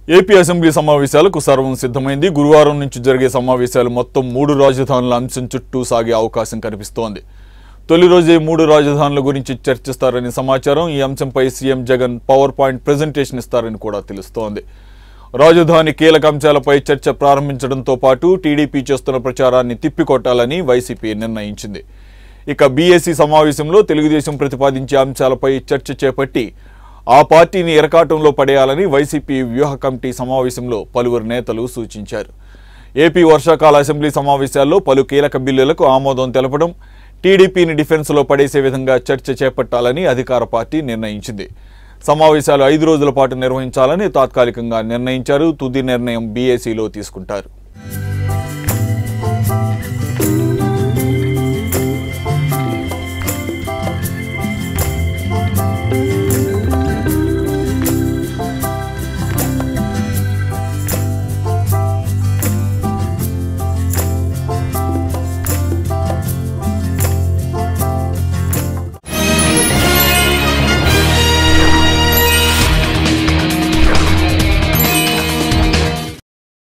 AP assembly సమావేశాలకు సర్వం సిద్ధమైంది గురువారం నుంచి జరిగే సమావేశాలు మొత్తం మూడు రాజధానుల అంశం చుట్టూ సాగే అవకాశం కనిపిస్తోంది తొలి రోజే మూడు రాజధానుల గురించి చర్చిస్తారని సమాచారం ఈ అంశంపై CM Jagan power point presentation ఇస్తారని కూడా తెలుస్తోంది రాజధాని కీలక అంశాలపై చర్చ ప్రారంభించడంతో పాటు టీడీపీ చేస్తున్న ప్రచారాన్ని తిప్పికొట్టాలని వైసీపీ నిర్ణయించింది ఇక బీఏసీ సమావేశంలో తెలుగుదేశం ప్రతిపాదించే అంశాలపై చర్చ చేపట్టి ఆ పార్టీని ఎరకాటంలో పడేయాలని వైసీపీ వ్యూహ కమిటీ సమావేశంలో పలువురు నేతలు సూచించారు ఏపీ వర్షాకాల అసెంబ్లీ సమావేశాల్లో పలు కీలక బిల్లులకు ఆమోదం తెలపడం టీడీపీని డిఫెన్స్లో పడేసే విధంగా చర్చ చేపట్టాలని అధికార పార్టీ నిర్ణయించింది సమావేశాలు ఐదు రోజుల పాటు నిర్వహించాలని తాత్కాలికంగా నిర్ణయించారు తుది నిర్ణయం బీఏసీలో తీసుకుంటారు